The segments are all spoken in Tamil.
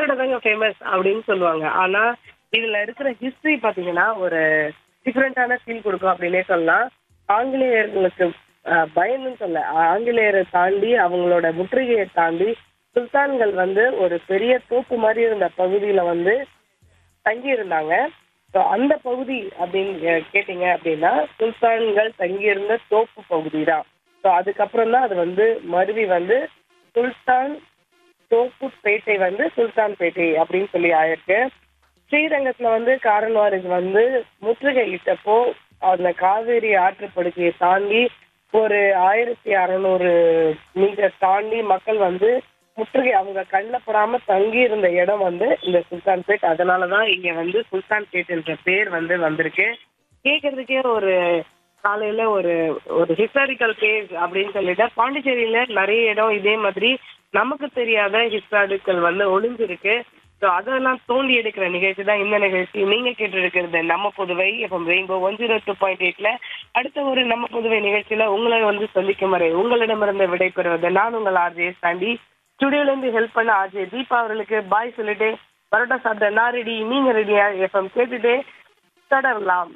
ஹிஸ்டரியோட தாங்க ஃபேமஸ் அப்படின்னு சொல்லுவாங்க ஆனா இதுல இருக்கிற ஹிஸ்டரி பாத்தீங்கன்னா ஒரு டிஃப்ரெண்டான ஃபீல் கொடுக்கும் அப்படின்னே சொல்லலாம் ஆங்கிலேயர்களுக்கு அஹ், பயந்துன்னு சொல்ல ஆங்கிலேயரை தாண்டி அவங்களோட முற்றுகையை தாண்டி சுல்தான்கள் வந்து ஒரு பெரிய தோப்பு மாதிரி இருந்த பகுதியில வந்து தங்கி இருந்தாங்க ஸோ அந்த பகுதி அப்படின்னு கே- கேட்டீங்க அப்படின்னா சுல்தான்கள் தங்கியிருந்த தோப்பு பகுதி தான் ஸோ அதுக்கப்புறம் தான் அது வந்து மருவி வந்து சுல்தான் தோப்பு பேட்டை வந்து சுல்தான் பேட்டை அப்படின்னு சொல்லி ஆயிருக்கு ஸ்ரீரங்கத்துல வந்து காரன்வாரிஸ் வந்து முற்றுகை இட்டப்போ அந்த காவேரி ஆற்றுப்படுக்கையை தாண்டி ஒரு ஆயிரத்தி அறநூறு மீட்டர் தாண்டி மக்கள் வந்து முற்றுகை அவங்க கண்ணில் படாம தங்கி இருந்த இடம் வந்து இந்த சுல்தான்பேட் அதனாலதான் இங்க வந்து சுல்தான்பேட் என்ற பேர் வந்து வந்திருக்கு கேட்கறதுக்கே ஒரு காலையில ஒரு ஒரு ஹிஸ்டாரிக்கல் பிளேஸ் அப்படின்னு சொல்லிட்டு பாண்டிச்சேரியில நிறைய இடம் இதே மாதிரி நமக்கு தெரியாத ஹிஸ்டாரிக்கல் வந்து ஒளிஞ்சிருக்கு ஸோ அதெல்லாம் தோண்டி எடுக்கிற நிகழ்ச்சி தான் இந்த நிகழ்ச்சி நீங்க கேட்டு இருக்கிறது நம்ம Puduvai FM Rainbow one zero two point எயிட்ல அடுத்த ஒரு நம்ம புதுவை நிகழ்ச்சியில உங்களை வந்து சந்திக்கும் வரை உங்களிடமிருந்து விடைபெறுவது நான் உங்கள் ஆர்ஜே தாண்டி ஸ்டுடியோல இருந்து ஹெல்ப் பண்ண ஆர்ஜே தீபா அவர்களுக்கு பாய் சொல்லிட்டு பரோட்டா சாப்பிட்ட நான் ரெடி நீங்க ரெடியா எஃப்எம் கேட்டுட்டு தொடரலாம்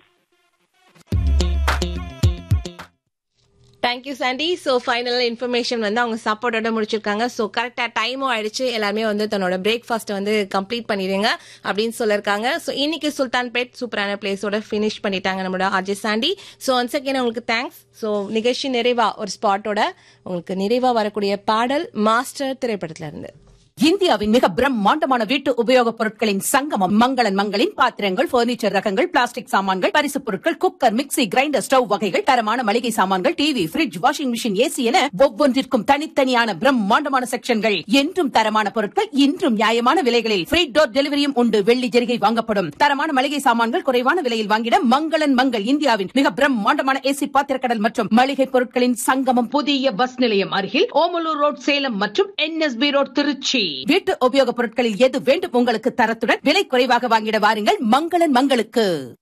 thank you Sandy so final information வந்து அவங்க சாப்பாடோட முடிச்சிருக்காங்க ஸோ கரெக்டாக டைமும் ஆயிடுச்சு எல்லாருமே வந்து தன்னோட பிரேக்ஃபாஸ்ட்டை வந்து கம்ப்ளீட் பண்ணிடுங்க அப்படின்னு சொல்லியிருக்காங்க ஸோ இன்னைக்கு சுல்தான்பேட் சூப்பரான பிளேஸோட ஃபினிஷ் பண்ணிட்டாங்க நம்மளோட Ajay Sandy so once again உங்களுக்கு தேங்க்ஸ் ஸோ நிகழ்ச்சி நிறைவா ஒரு ஸ்பாட்டோட உங்களுக்கு நிறைவா வரக்கூடிய பாடல் மாஸ்டர் திரைப்படத்துல இருந்து இந்தியாவின் மிக பிரம்மாண்டமான வீட்டு உபயோகப் பொருட்களின் சங்கமம் மங்களன் மங்களின் பாத்திரங்கள் பர்னிச்சர் ரகங்கள் பிளாஸ்டிக் சாமான்கள் பரிசுப் பொருட்கள் குக்கர் மிக்ஸி கிரைண்டர் ஸ்டவ் வகைகள் தரமான மளிகை சாமான்கள் TV fridge washing machine AC என ஒவ்வொன்றிற்கும் தனித்தனியான பிரம்மாண்டமான செக்ஷன்கள் என்றும் தரமான பொருட்கள் இன்றும் நியாயமான விலைகளில் ஃப்ரீ டோர் டெலிவரியும் உண்டு வெள்ளி ஜெரிகை வாங்கப்படும் தரமான மளிகை சாமான்கள் குறைவான விலையில் வாங்கிட மங்களன் மங்கள் இந்தியாவின் மிக பிரம்மாண்டமான ஏசி பாத்திரக்கடல் மற்றும் மளிகை பொருட்களின் சங்கமம் புதிய பஸ் நிலையம் அருகில் ஓமலூர் ரோட் சேலம் மற்றும் என்எஸ்பி ரோட் திருச்சி வீட்டு உபயோகப் பொருட்களில் எது வேண்டும் உங்களுக்கு தரத்துடன் விலை குறைவாக வாங்கிட வாருங்கள் மங்களன் மங்களுக்கு